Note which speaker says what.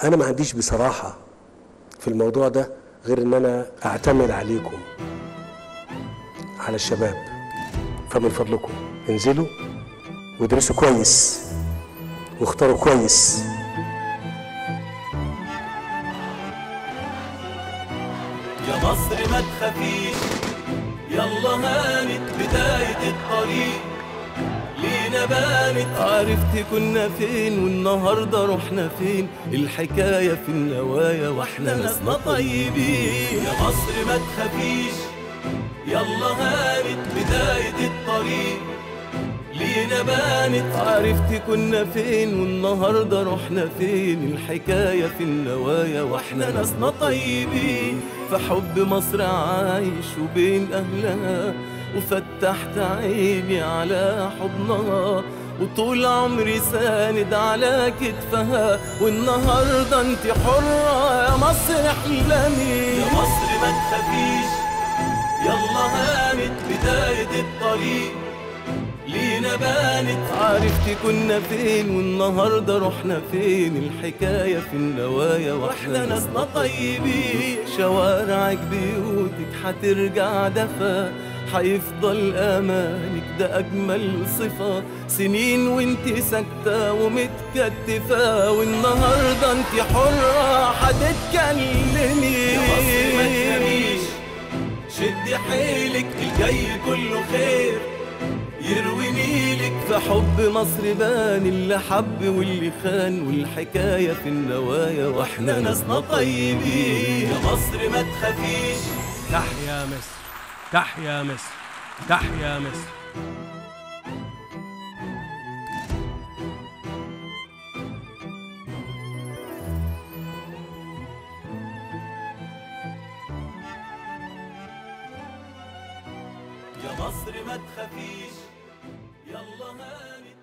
Speaker 1: انا ما عنديش بصراحه في الموضوع ده غير ان انا اعتمد عليكم على الشباب فمن فضلكم انزلوا وادرسوا كويس واختاروا كويس
Speaker 2: يا مصر ما تخافيش يلا هانت بداية الطريق لينا بانت عرفت كنا فين والنهاردة رحنا فين الحكاية في النوايا واحنا ناسنا طيبين يا مصر ما تخافيش يلا هانت بداية الطريق لينا بانت عرفت كنا فين والنهارده رحنا فين الحكايه في النوايا واحنا ناسنا طيبين في حب مصر عايش وبين اهلها وفتحت عيني على حضنها وطول عمري ساند على كتفها والنهارده انت حره يا مصر احلامي يا مصر ما تخافيش يلا هانت بدايه الطريق لينا بانت عرفت كنا فين والنهاردة رحنا فين الحكاية في النوايا واحنا ناسنا طيبين شوارعك بيوتك حترجع دفا حيفضل امانك ده اجمل صفة سنين وانت ساكتة ومتكتفة والنهاردة انت حرة حتتكلمي يا مصر ما تناميش شدي حيلك الجاي كله خير يروي لك في حب مصر بان اللي حب واللي خان والحكاية في النوايا واحنا ناسنا طيبين يا مصر ما تخافيش
Speaker 3: تحيا مصر تحيا مصر تحيا مصر
Speaker 2: يا مصر ما تخافيش يلا هانت